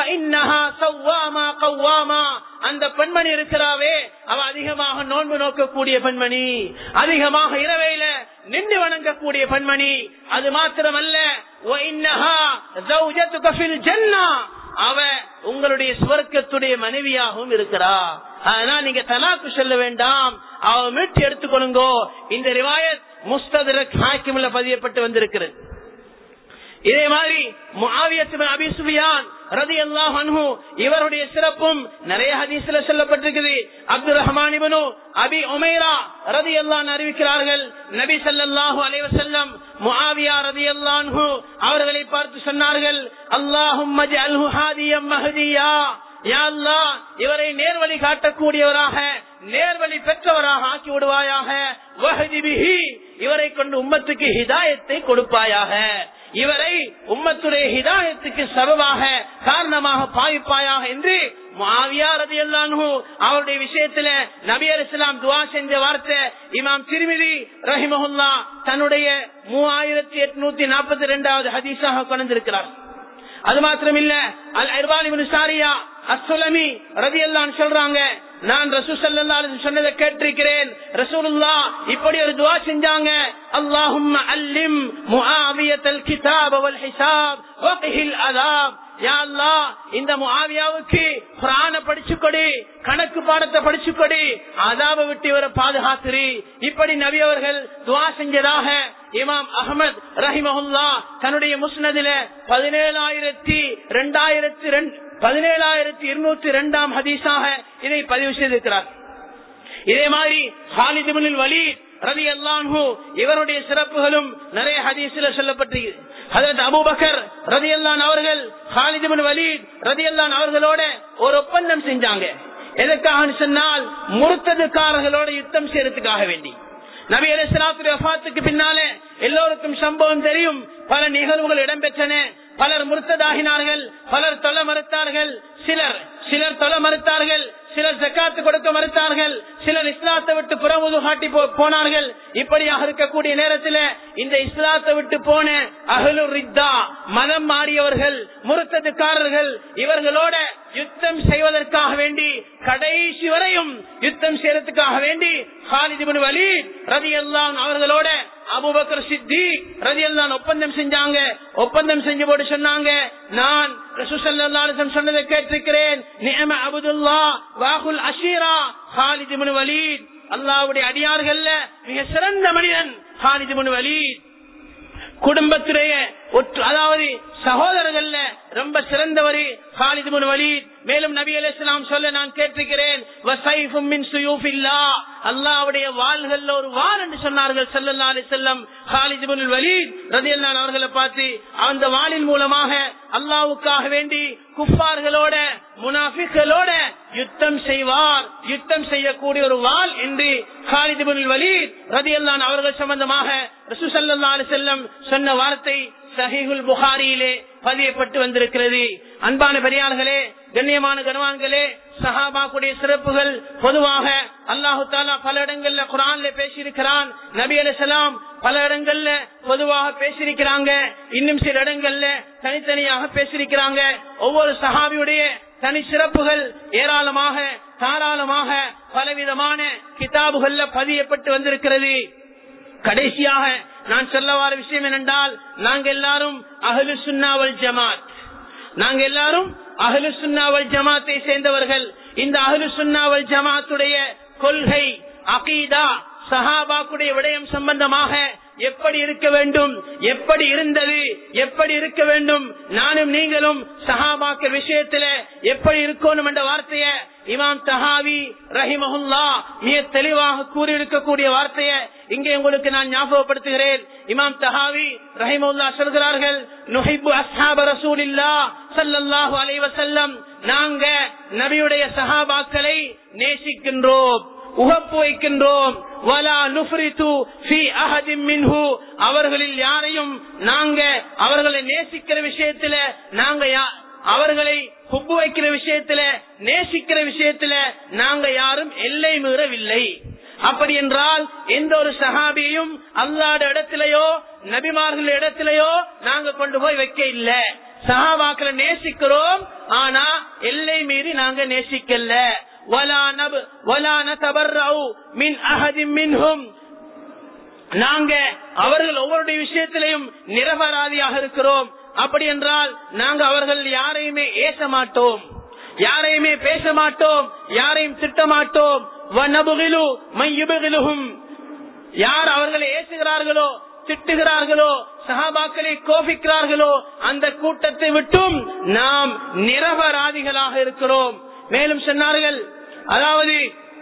அந்த பெண்மணி இருக்கிறாவே அவ அதிகமாக நோன்பு நோக்கக்கூடிய பெண்மணி அதிகமாக இரவையில நின்று வணங்கக்கூடிய பெண்மணி அது மாத்திரமல்ல அவ உங்களுடைய சுவர்க்கத்துடைய மனைவியாகவும் இருக்கிறா அதனால் நீங்க தலாக்கு சொல்ல வேண்டாம் அவ மீட்டு எடுத்துக்கொள்ளுங்கோ இந்த ரிவாயத் முஸ்தரக் ஹாக்கிமில் பதியப்பட்டு வந்திருக்கிறது இதே மாதிரி அபி சுபியான் ரதி அல்லாஹ் அன்ஹு இவருடைய சிறப்பும் நிறைய ஹதீஸ்ல சொல்லப்பட்டிருக்குது அப்துல் ரஹ்மான் இபனு அபி உமைரா ரதி அல்லான் அறிவிக்கிறார்கள் நபி ஸல்லல்லாஹு அலைஹி வஸல்லம் முஆவியா ரதி அல்லாஹு அவர்களை பார்த்து சொன்னார்கள் அல்லாஹும்ம ஜஅல்ஹு ஹாதியம் மஹதியா யா அல்லாஹ் இவரை நேர்வழி காட்டக்கூடியவராக நேர்வழி பெற்றவராக ஆக்கி விடுவாயாக வஹதி பிஹி இவரை கொண்டு உம்மத்துக்கு ஹிதாயத்தை கொடுப்பாயாக இவரை உம்மத்துடைய ஹிதாயத்துக்கு சபவாக காரணமாக பாவிப்பாயாக என்று அவருடைய விஷயத்துல நபி அலிஸ்லாம் துவா செஞ்ச வார்த்தை இமாம் திருமிதி ரஹிமஹுல்லா தன்னுடைய மூவாயிரத்தி எட்நூத்தி நாற்பத்தி ரெண்டாவது ஹதீஸாக கொண்டிருக்கிறார் அது மாத்திரமில்ல அல் அர்பானி சாரியா அசுலமி ரதி எல்லாம் சொல்றாங்க நான் ரசூசல்லா சொன்னதை கேட்டிருக்கிறேன் ரசூலுல்லா இப்படி ஒரு துவா செஞ்சாங்க அல்லாஹும் அல்லிம் முஆவியத்தல் கிதாப் வல் ஹிசாப் வக்ஹில் அதாப் யா அல்லாஹ் இந்த முஆவியாவுக்கு குர்ஆன படிச்சு கொடு கணக்கு பாடத்தை படிச்சு கொடு அதாப விட்டு இவரை பாதுகாத்துரு இப்படி நபி அவர்கள் துவா செஞ்சதாக இமாம் அகமது ரஹிமஹுல்லா தன்னுடைய முஸ்னதில பதினேழாயிரத்தி ரெண்டாயிரத்தி பதினேழாயிரத்தி இருநூத்தி இரண்டாம் ஹதீஸாக இதை பதிவு செய்திருக்கிறார் இதே மாதிரி ஹாலிதிபின் வலி ரவி அல்லான்ஹு இவருடைய சிறப்புகளும் நிறைய ஹதீஸில் சொல்லப்பட்டிருக்கு அதற்கு அபுபக்கர் ரதி அல்லான் அவர்கள் ஹாலிதிபின் வலீத் ரதி அல்லான் அவர்களோட ஒரு ஒப்பந்தம் செஞ்சாங்க எதற்காக சொன்னால் முறுத்ததுக்காரர்களோட யுத்தம் செய்யறதுக்காக வேண்டி நபி அலிஸ்லாத்துடைய வஃபாத்துக்கு பின்னாலே எல்லோருக்கும் சம்பவம் தெரியும் பல நிகழ்வுகள் இடம்பெற்றன பலர் முறுத்ததாகினார்கள் பலர் தொலை மறுத்தார்கள் சிலர் சிலர் தொலை மறுத்தார்கள் சிலர் ஜக்காத்து கொடுக்க மறுத்தார்கள் சிலர் இஸ்லாத்தை விட்டு புறமுது காட்டி போனார்கள் இப்படியாக இருக்கக்கூடிய நேரத்தில் இந்த இஸ்லாத்தை விட்டு போன அகலுர் ரித்தா மதம் மாறியவர்கள் முறுத்ததுக்காரர்கள் இவர்களோட யுத்தம் செய்வதற்காக வேண்டி கடைசி வரையும் யுத்தம் செய்யறதுக்காக வேண்டி ஹாலிதிபின் வலி ரதி எல்லாம் அவர்களோட அபுபக்கர் சித்தி ரதி எல்லாம் ஒப்பந்தம் செஞ்சாங்க ஒப்பந்தம் செஞ்சு போட்டு சொன்னாங்க நான் சொன்னதை கேட்டிருக்கிறேன் நியம அபுதுல்லா வாகுல் அஷீரா ஹாலிதிபின் வலீத் அல்லாவுடைய அடியார்கள்ல மிக சிறந்த மனிதன் ஹாலிதிபின் வலீத் குடும்பத்துடைய அதாவது சகோதரர்கள்ல ரொம்ப சிறந்தவர் ஹாலித் முன் வலீத் மேலும் நபி அலிஸ்லாம் சொல்ல நான் கேட்டிருக்கிறேன் அல்லாவுடைய வாள்கள் ஒரு வாள் என்று சொன்னார்கள் சல்லல்லா அலி செல்லம் ஹாலித் முன் வலீத் ரதி அவர்களை பார்த்து அந்த வாளின் மூலமாக அல்லாவுக்காக வேண்டி குப்பார்களோட முனாஃபிக்களோட யுத்தம் செய்வார் யுத்தம் செய்யக்கூடிய ஒரு வாள் என்று ஹாலித் முன் வலீத் ரதி அவர்கள் சம்பந்தமாக ரசூசல்லா அலி செல்லம் சொன்ன வார்த்தை சஹிகுல் புகாரியிலே பதியப்பட்டு வந்திருக்கிறது அன்பான பெரியார்களே கண்ணியமான கனவான்களே சஹாபாக்குடைய சிறப்புகள் பொதுவாக அல்லாஹு தாலா பல இடங்கள்ல குரான்ல பேசியிருக்கிறான் நபி அலிசலாம் பல இடங்கள்ல பொதுவாக பேசியிருக்கிறாங்க இன்னும் சில இடங்கள்ல தனித்தனியாக பேசியிருக்கிறாங்க ஒவ்வொரு சஹாபியுடைய தனி சிறப்புகள் ஏராளமாக தாராளமாக பலவிதமான கிதாபுகள்ல பதியப்பட்டு வந்திருக்கிறது கடைசியாக நான் சொல்ல வர விஷயம் என்னென்றால் நாங்க எல்லாரும் அகலு சுன்னாவல் ஜமாத் நாங்க எல்லாரும் அகலு சுன்னாவல் ஜமாத்தை சேர்ந்தவர்கள் இந்த அகலு சுன்னாவல் ஜமாத்துடைய கொள்கை அகீதா சஹாபாக்குடைய விடயம் சம்பந்தமாக எப்படி இருக்க வேண்டும் எப்படி இருந்தது எப்படி இருக்க வேண்டும் நானும் நீங்களும் சஹாபாக்க விஷயத்துல எப்படி இருக்கணும் என்ற வார்த்தைய இமாம் தஹாவி ரஹிமஹுல்லா மிக தெளிவாக கூறியிருக்கக்கூடிய வார்த்தைய இங்கே உங்களுக்கு நான் ஞாபகப்படுத்துகிறேன் இமாம் தஹாவி ரஹிமஹுல்லா சொல்கிறார்கள் நுஹிபு அஸ்ஹாப ரசூலில்லா ஸல்லல்லாஹு அலைஹி வஸல்லம் நாங்க நபியுடைய சஹாபாக்களை நேசிக்கின்றோம் உகப்பு வைக்கின்றோம் வலா நுஃப்ரிது ஃபீ அஹதின் மின்ஹு அவர்களில் யாரையும் நாங்க அவர்களை நேசிக்கிற விஷயத்துல நாங்க யா- அவர்களை குப்பு வைக்கிற விஷயத்துல நேசிக்கிற விஷயத்துல நாங்க யாரும் எல்லை மீறவில்லை அப்படி என்றால் எந்த ஒரு சஹாபியையும் அல்லாட இடத்திலேயோ நபிமார்கள் இடத்திலேயோ நாங்க கொண்டு போய் வைக்க இல்ல சஹாபாக்களை நேசிக்கிறோம் ஆனா எல்லை மீறி நாங்க நேசிக்கல ولا نب ولا نتبرأ من أحد منهم நாங்க அவர்கள் ஒவ்வொருடைய விஷயத்திலையும் நிரபராதியாக இருக்கிறோம் அப்படி என்றால் நாங்க அவர்கள் யாரையுமே ஏச மாட்டோம் யாரையுமே பேச மாட்டோம் யாரையும் திட்ட மாட்டோம் வநபுகிலு மையுபகிலுகும் யார் அவர்களை ஏசுகிறார்களோ திட்டுகிறார்களோ சஹாபாக்களை கோபிக்கிறார்களோ அந்த கூட்டத்தை விட்டும் நாம் நிரபராதிகளாக இருக்கிறோம் மேலும் சொன்னார்கள் அதாவது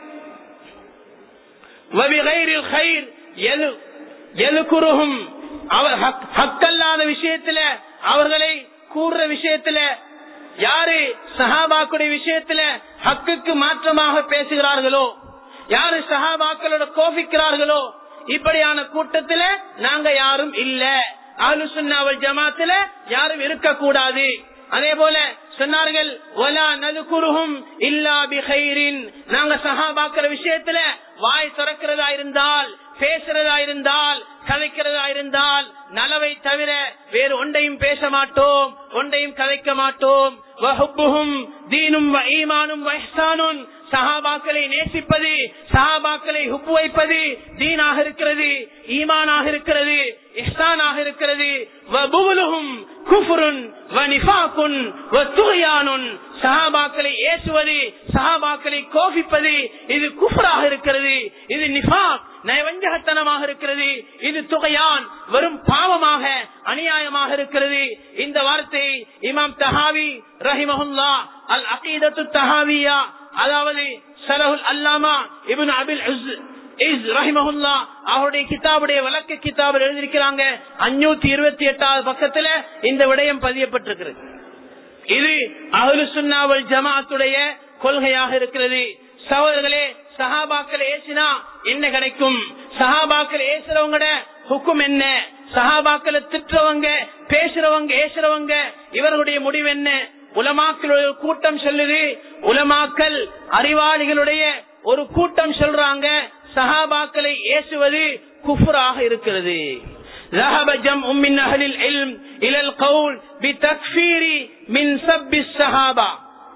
வபிகைரில் கைர் எது எதுக்குருகும் அவர் ஹக்- ஹக்கல்லாத விஷயத்துல அவர்களை கூறுற விஷயத்துல யாரு சஹாபாக்குடைய விஷயத்துல ஹக்குக்கு மாற்றமாக பேசுகிறார்களோ யாரு சஹாபாக்களோட கோபிக்கிறார்களோ இப்படியான கூட்டத்துல நாங்க யாரும் இல்ல அலுசுன்னாவல் ஜமாத்துல யாரும் இருக்கக்கூடாது அதே போல சொன்னார்கள் "வலா நதுகுருஹும் இல்லா பிகைரின்." நாங்க சஹாபாக்கிற விஷயத்துல வாய் திறக்கிறதா இருந்தால் பேசுறதா இருந்தால் கதைக்கிறதா இருந்தால் நலவை தவிர வேறு ஒன்றையும் பேச மாட்டோம் ஒன்றையும் கதைக்க மாட்டோம் வஹுப்புஹும் தீனும் வ ஈமானும் வ இஹ்சானுன். சஹாபாக்களை நேசிப்பது சஹாபாக்களை ஹுப்பு வைப்பது தீனாக இருக்கிறது ஈமானாக இருக்கிறது இஹ்சானாக இருக்கிறது வபுலுஹும் குஃப்ருன் வ நிஃபாகுன் வ துஹ்யானுன். சஹாபாக்களை ஏசுவது சஹாபாக்களை கோபிப்பது இது குஃப்ராக இருக்கிறது இது நிஃபாக் நயவஞ்சகத்தனமாக இருக்கிறது இது துகையான் வெறும் பாவமாக அநியாயமாக இருக்கிறது இந்த வார்த்தை இமாம் தஹாவி ரஹிமஹுல்லா அல் அகீதத்து தஹாவியா அதாவது சலஹுல் அல்லாமா இப்னு அபில் உஸ் இஸ் ரஹிமஹுல்லா அவருடைய கிதாபுடைய விளக்க கிதாபில் எழுதியிருக்கிறாங்க அஞ்சூத்தி இருபத்தி எட்டாவது பக்கத்துல இந்த விடயம் பதியப்பட்டிருக்கிறது இது அஹ்லு சுன்னாவல் ஜமாத்துடைய கொள்கையாக இருக்கிறது சகோதரர்களே சஹாபாக்கள் ஏசினா என்ன கிடைக்கும் சஹாபாக்கள் ஏசுறவங்களோட ஹுக்கும் என்ன சஹாபாக்களை திட்டுறவங்க பேசுறவங்க ஏசுறவங்க இவர்களுடைய முடிவு என்ன உலமாக்களுடைய கூட்டம் சொல்லுது உலமாக்கல் அறிவாளிகளுடைய ஒரு கூட்டம் சொல்றாங்க சஹாபாக்களை ஏசுவது குஃபுராக இருக்கிறது ذهب جمع من أهل العلم إلى القول بتكفير من سب الصحابة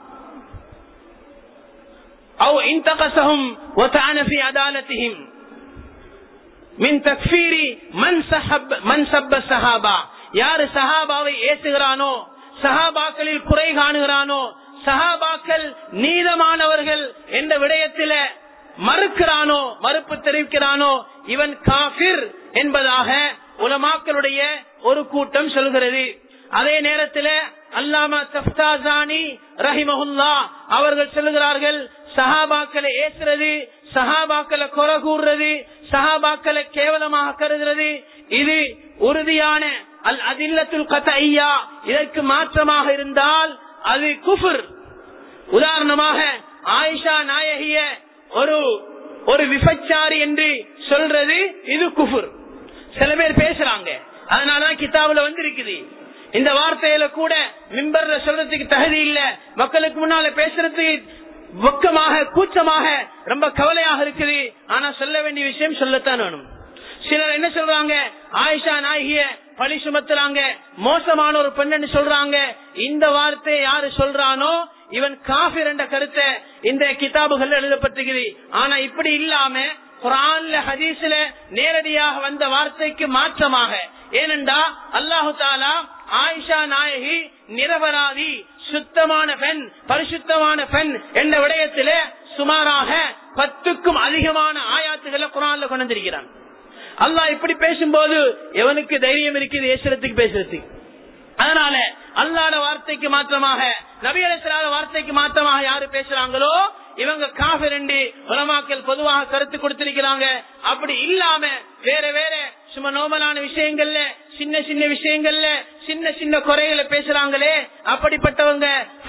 أو انتقصهم وطعن في عدالتهم من تكفير من سحب من سب الصحابة யாரு சஹாபாவை ஏசுகிறானோ சஹாபாக்களில் குறை காணுகிறானோ சஹாபாக்கள் நீதமானவர்கள் என்ற விடயத்தில மறுக்கிறானோ மறுப்பு தெரிவிக்கிறானோ இவன் காபிர் என்பதாக உலமாக்களுடைய ஒரு கூட்டம் சொல்கிறது அதே நேரத்தில் அல்லாமா தப்தாசானி ரஹிமஹுல்லா அவர்கள் சொல்லுகிறார்கள் சஹாபாக்களை ஏசுறது சஹாபாக்களை குறை கூறுறது சஹாபாக்களை கேவலமாக கருதுறது இது உறுதியான அல் அதில்லத்துல் கதையா இதற்கு மாற்றமாக இருந்தால் அது குஃபுர் உதாரணமாக ஆயிஷா நாயகிய ஒரு ஒரு விபச்சாரி என்று சொல்றது இது குஃபுர் சில பேர் பேசுறாங்க அதனாலதான் கிதாபுல வந்திருக்குது இந்த வார்த்தையில கூட மிம்பர்ல சொல்றதுக்கு தகுதி இல்ல மக்களுக்கு முன்னால பேசுறதுக்கு வெக்கமாக கூச்சமாக ரொம்ப கவலையாக இருக்குது ஆனா சொல்ல வேண்டிய விஷயம் சொல்லத்தான் வேணும் சிலர் என்ன சொல்றாங்க ஆயிஷா நாயகிய பழி சுமத்துறாங்க மோசமான ஒரு பெண்ணு சொல்றாங்க இந்த வார்த்தை யாரு சொல்றானோ இவன் காபிர் என்ற கருத்தை இந்த கிதாபுகள் எழுதப்பட்டிருக்குது ஆனா இப்படி இல்லாம குரான்ல ஹதீஸ்ல நேரடியாக வந்த வார்த்தைக்கு மாற்றமாக ஏனென்றா அல்லாஹு தாலா ஆயிஷா நாயகி நிரபராதி சுத்தமான பெண் பரிசுத்தமான பெண் என்ற விடயத்திலே சுமாராக பத்துக்கும் அதிகமான ஆயாத்துகளை குரான்ல கொண்டு வந்திருக்கிறான் அல்லாஹ் இப்படி பேசும்போது எவனுக்கு தைரியம் இருக்குது ஏசுறதுக்கு பேசுறதுக்கு அதனால அல்லாத வார்த்தைக்கு மாற்றமாக நபியரசராத வார்த்தைக்கு மாற்றமாக யாரு பேசுறாங்களோ இவங்க காஃபிர் என்று உலமாக்கள் பொதுவாக கருத்து கொடுத்திருக்கிறாங்க அப்படி இல்லாம வேற வேற சும்மா நோமலான விஷயங்கள்ல சின்ன சின்ன விஷயங்கள்ல சின்ன சின்ன குறைகளை பேசுறாங்களே அப்படிப்பட்டவங்க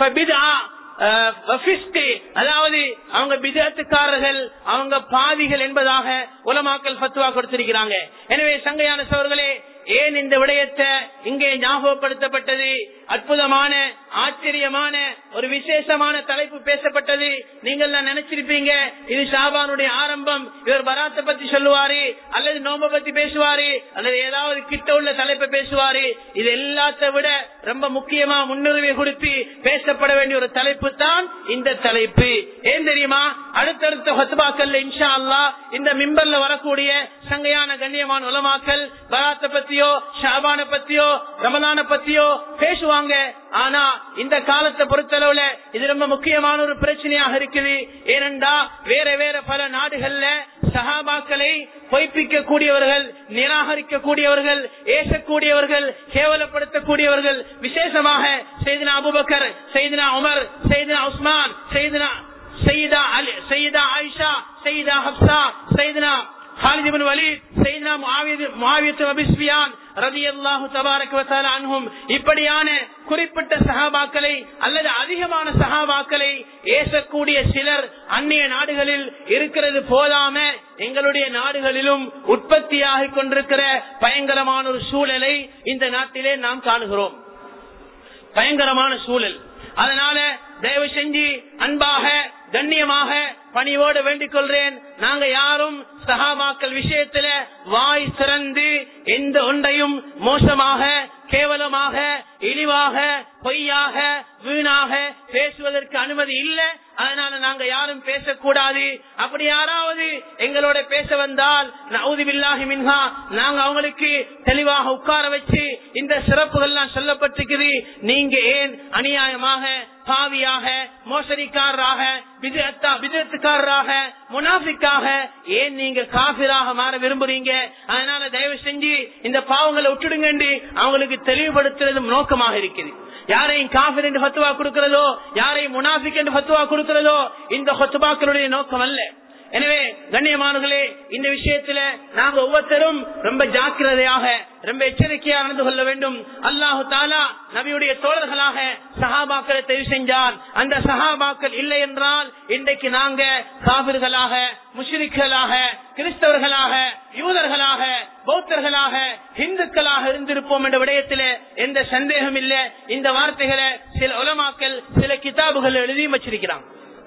அதாவது அவங்க பிதத்துக்காரர்கள் அவங்க பாதிகள் என்பதாக உலமாக்கல் பத்துவா கொடுத்திருக்கிறாங்க எனவே சங்கையான சோர்களே ஏன் இந்த விடயத்தை இங்கே ஞாபகப்படுத்தப்பட்டது அற்புதமான ஆச்சரியமான ஒரு விசேஷமான தலைப்பு பேசப்பட்டது நீங்கள் நினைச்சிருப்பீங்க இது ஷாபானுடைய ஆரம்பம் இவர் பராத்தை பத்தி சொல்லுவாரு அல்லது நோம்ப பத்தி பேசுவாரு அல்லது ஏதாவது கிட்ட உள்ள தலைப்பை பேசுவாரு இது எல்லாத்த விட ரொம்ப முக்கியமா முன்னுரிமை கொடுத்து பேசப்பட வேண்டிய ஒரு தலைப்பு தான் இந்த தலைப்பு ஏன் தெரியுமா அடுத்தடுத்த ஹத்துபாக்கல்ல இன்ஷா அல்லா இந்த மிம்பர்ல வரக்கூடிய சங்கையான கண்ணியமான உலமாக்கல் பராத்தை பத்தியோ ஷாபான பத்தியோ ரமலான பத்தியோ பேசுவாங்க ஆனா இந்த காலத்தை பொறுத்தளவுல இது ரொம்ப முக்கியமான ஒரு பிரச்சனையாக இருக்குது ஏனென்றா வேற வேற பல நாடுகள்ல சகாபாக்களை பொய்ப்பிக்க கூடியவர்கள் நிராகரிக்க கூடியவர்கள் ஏசக்கூடியவர்கள் கேவலப்படுத்தக்கூடியவர்கள் விசேஷமாக செய்தினா அபுபக்கர் செய்தினா உமர் செய்தினா உஸ்மான் செய்தினா செய்தா அலி செய்தா ஆயிஷா செய்தா ஹப்சா செய்தினா خالد بن وليد سيدنا معاوية وبسفيان رضي الله تبارك وتعالى عنهم இப்படியான குறிப்பிட்ட சகாபாக்களை அல்லது அதிகமான சகாபாக்களை ஏசக்கூடிய சிலர் அந்நிய நாடுகளில் இருக்கிறது போதாம எங்களுடைய நாடுகளிலும் உற்பத்தியாகிக் கொண்டிருக்கிற பயங்கரமான ஒரு சூழலை இந்த நாட்டிலே நாம் காணுகிறோம் பயங்கரமான சூழல் அதனால தயவு செஞ்சு அன்பாக கண்ணியமாக பணியோடு வேண்டிக் கொள்றேன் நாங்க யாரும் சகாபாக்கள் விஷயத்துல வாய் சிறந்து எந்த ஒன்றையும் மோசமாக கேவலமாக இழிவாக பொய்யாக வீணாக பேசுவதற்கு அனுமதி இல்லை அதனால நாங்க யாரும் பேசக்கூடாது அப்படி யாராவது எங்களோட பேச வந்தால் நவுதிபில்லாஹி மின்ஹா நாங்க அவங்களுக்கு தெளிவாக உட்கார வச்சு இந்த சிறப்புகள்லாம் சொல்லப்பட்டிருக்குது நீங்க ஏன் அநியாயமாக பாவியாக மோசடிக்காரராக விதத்துக்காரராக முனாஃபிக்காக ஏன் நீங்க காபிராக மாற விரும்புறீங்க அதனால தயவு செஞ்சு இந்த பாவங்களை விட்டுடுங்க அவங்களுக்கு தெளிவுபடுத்துறது நோக்கமாக இருக்குது யாரையும் காபிர் என்று பத்துவா கொடுக்கிறதோ யாரையும் முனாஃபிக் என்று பத்துவா கொடுக்கிறதோ இந்த ஹொத்துபாக்களுடைய நோக்கம் அல்ல எனவே கண்ணியமானர்களே இந்த விஷயத்துல நாங்க ஒவ்வொருத்தரும் ரொம்ப ஜாக்கிரதையாக ரொம்ப எச்சரிக்கையா நடந்து கொள்ள வேண்டும் அல்லாஹு தாலா நபியுடைய தோழர்களாக சஹாபாக்களை தெரிவு செஞ்சால் அந்த சஹாபாக்கள் இல்லை என்றால் இன்றைக்கு நாங்க காவிர்களாக முஷ்ரிக்களாக கிறிஸ்தவர்களாக யூதர்களாக பௌத்தர்களாக இந்துக்களாக இருந்திருப்போம் என்ற விடயத்தில் எந்த சந்தேகம் இல்லை இந்த வார்த்தைகளை சில உலமாக்கள் சில கிதாபுகள் எழுதியும் வச்சிருக்கிறாங்க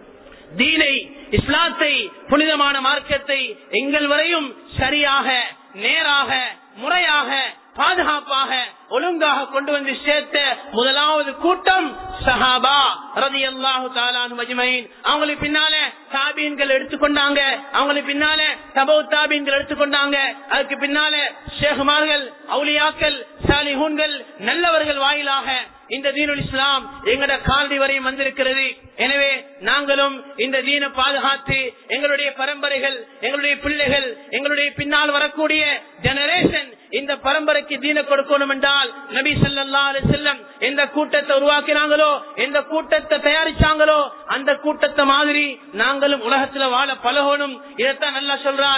தீனை இஸ்லாத்தை புனிதமான மார்க்கத்தை எங்கள் வரையும் சரியாக நேராக முறையாக பாதுகாப்பாக ஒழுங்காக கொண்டு வந்து சேர்த்த முதலாவது கூட்டம் சஹாபா ரதி அல்லாஹு மஜ்மைன் அவங்களுக்கு பின்னால தாபீன்கள் எடுத்துக்கொண்டாங்க அவங்களுக்கு பின்னால தபோ தாபீன்கள் எடுத்துக்கொண்டாங்க அதுக்கு பின்னால ஷேகுமார்கள் அவுலியாக்கள் சாலிஹூன்கள் நல்லவர்கள் வாயிலாக இந்த தீனுல் இஸ்லாம் எங்கட கால்டி வரையும் வந்திருக்கிறது எனவே நாங்களும் இந்த தீனை பாதுகாத்து எங்களுடைய பரம்பரைகள் எங்களுடைய பிள்ளைகள் எங்களுடைய பின்னால் வரக்கூடிய ஜெனரேஷன் இந்த பரம்பரைக்கு தீன கொடுக்கணும் என்றால் நபி சல்லா செல்லம் எந்த கூட்டத்தை உருவாக்கினாங்களோ எந்த கூட்டத்தை தயாரிச்சாங்களோ அந்த கூட்டத்தை மாதிரி நாங்களும் உலகத்துல வாழ பழகணும் இதைத்தான் நல்லா சொல்றான்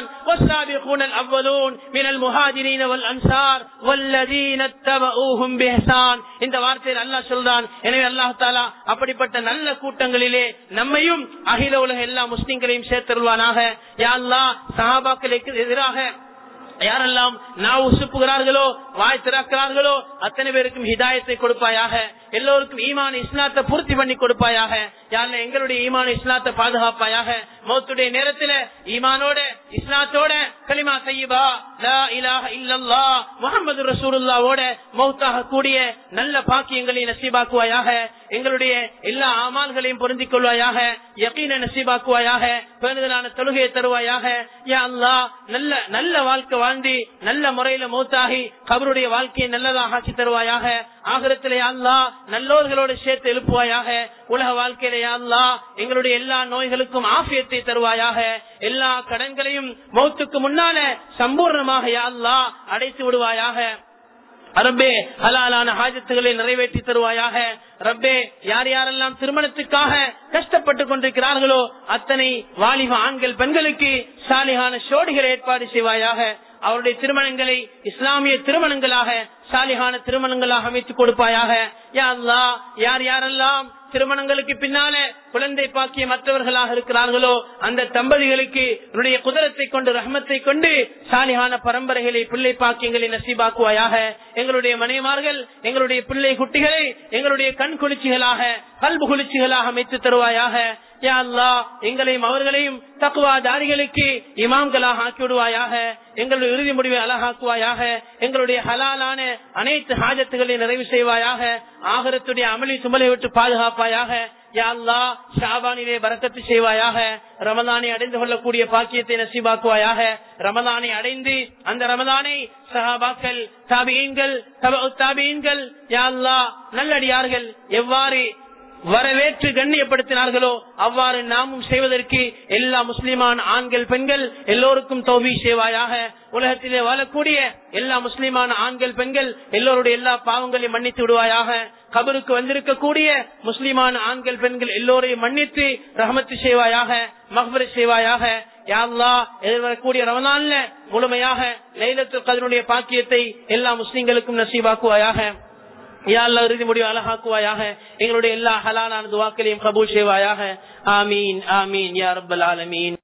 இந்த வார்த்தையில் அல்லா சொல்றான் எனவே அல்லாஹ் தாலா அப்படிப்பட்ட நல்ல கூட்டங்களிலே நம்மையும் அகில உலக எல்லா முஸ்லிம்களையும் சேர்த்தருள்வானாக யா அல்லா சஹாபாக்களுக்கு எதிராக யாரெல்லாம் நான் உசுப்புகிறார்களோ வாய் திறக்கிறார்களோ அத்தனை பேருக்கும் ஹிதாயத்தை கொடுப்பாயாக எல்லோருக்கும் ஈமான இஸ்லாத்தை பூர்த்தி பண்ணி கொடுப்பாயாக யாருல எங்களுடைய ஈமான இஸ்லாத்தை பாதுகாப்பாயாக மௌத்துடைய நேரத்துல ஈமானோட இஸ்லாத்தோட களிமா செய்யபா லா இலாஹ இல்லல்லா முகமது ரசூலுல்லாவோட மௌத்தாக கூடிய நல்ல பாக்கியங்களை நசீபாக்குவாயாக எங்களுடைய எல்லா ஆமால்களையும் பொருந்திக் கொள்வாயாக யக்கீன நசீபாக்குவாயாக பேணுதலான தொழுகையை தருவாயாக யா அல்லாஹ் நல்ல நல்ல வாழ்க்கை வாழ்ந்து நல்ல முறையில மௌத்தாகி கபருடைய வாழ்க்கையை நல்லதாக ஆக்கி தருவாயாக ஆகரத்திலே அல்லா நல்லோர்களோடு சேர்த்து எழுப்புவாயாக உலக வாழ்க்கையிலே அல்லா எங்களுடைய எல்லா நோய்களுக்கும் ஆசியத்தை தருவாயாக எல்லா கடன்களையும் மௌத்துக்கு முன்னால சம்பூர்ணமாக யா அல்லா அடைத்து விடுவாயாக ரப்பே ஹலாலான ஹாஜத்துகளை நிறைவேற்றி தருவாயாக ரப்பே யார் யாரெல்லாம் திருமணத்துக்காக கஷ்டப்பட்டு கொண்டிருக்கிறார்களோ அத்தனை வாலிப ஆண்கள் பெண்களுக்கு சாலிகான சோடிகளை ஏற்பாடு செய்வாயாக அவருடைய திருமணங்களை இஸ்லாமிய திருமணங்களாக சாலிகான திருமணங்களாக அமைத்துக் கொடுப்பாயாக யா அல்லா யார் யாரெல்லாம் திருமணங்களுக்கு பின்னால குழந்தை பாக்கிய மற்றவர்களாக இருக்கிறார்களோ அந்த தம்பதிகளுக்கு உன்னுடைய குதிரத்தை கொண்டு ரஹமத்தை கொண்டு சாலிகான பரம்பரைகளை பிள்ளை பாக்கியங்களை நசீபாக்குவாயாக எங்களுடைய மனைமார்கள் எங்களுடைய பிள்ளை குட்டிகளை எங்களுடைய கண் குளிர்ச்சிகளாக கல்பு குளிர்ச்சிகளாக அமைத்து தருவாயாக யா அல்லா எங்களையும் அவர்களையும் தக்குவாதாரிகளுக்கு இமாம்களாக ஆக்கிவிடுவாயாக எங்களுடைய இறுதி முடிவை அழகாக்குவாயாக எங்களுடைய ஹலாலான அனைத்து ஹாஜத்துகளை நிறைவு செய்வாயாக ஆகரத்துடைய அமளி சுமலை விட்டு பாதுகாப்பாயாக யா அல்லா ஷாபானிலே பரக்கத்து செய்வாயாக ரமதானை அடைந்து கொள்ளக்கூடிய பாக்கியத்தை நசீபாக்குவாயாக ரமதானை அடைந்து அந்த ரமதானை சஹாபாக்கள் தாபியன்கள் தாபியன்கள் யா அல்லா நல்லடியார்கள் எவ்வாறு வரவேற்று கண்ணியப்படுத்தினார்களோ அவ்வாறு நாமும் செய்வதற்கு எல்லா முஸ்லிமான ஆண்கள் பெண்கள் எல்லோருக்கும் தோவி செய்வாயாக உலகத்திலே வாழக்கூடிய எல்லா முஸ்லிமான ஆண்கள் பெண்கள் எல்லோருடைய எல்லா பாவங்களையும் மன்னித்து விடுவாயாக கபருக்கு வந்திருக்கக்கூடிய முஸ்லிமான ஆண்கள் பெண்கள் எல்லோரையும் மன்னித்து ரஹமத்து செய்வாயாக மஹ்பர் செய்வாயாக யாழ்லா எதிர்வரக்கூடிய ரமதான்ல முழுமையாக லைலத்து கதனுடைய பாக்கியத்தை எல்லா முஸ்லிம்களுக்கும் நசீவாக்குவாயாக யாழ்லா இறுதி முடிவு அழகாக்குவாயாக எங்களுடைய எல்லா ஹலாலான துவாக்களையும் கபூல் செய்வாயாக ஆமீன் ஆமீன் யா ரப்பல் ஆலமீன்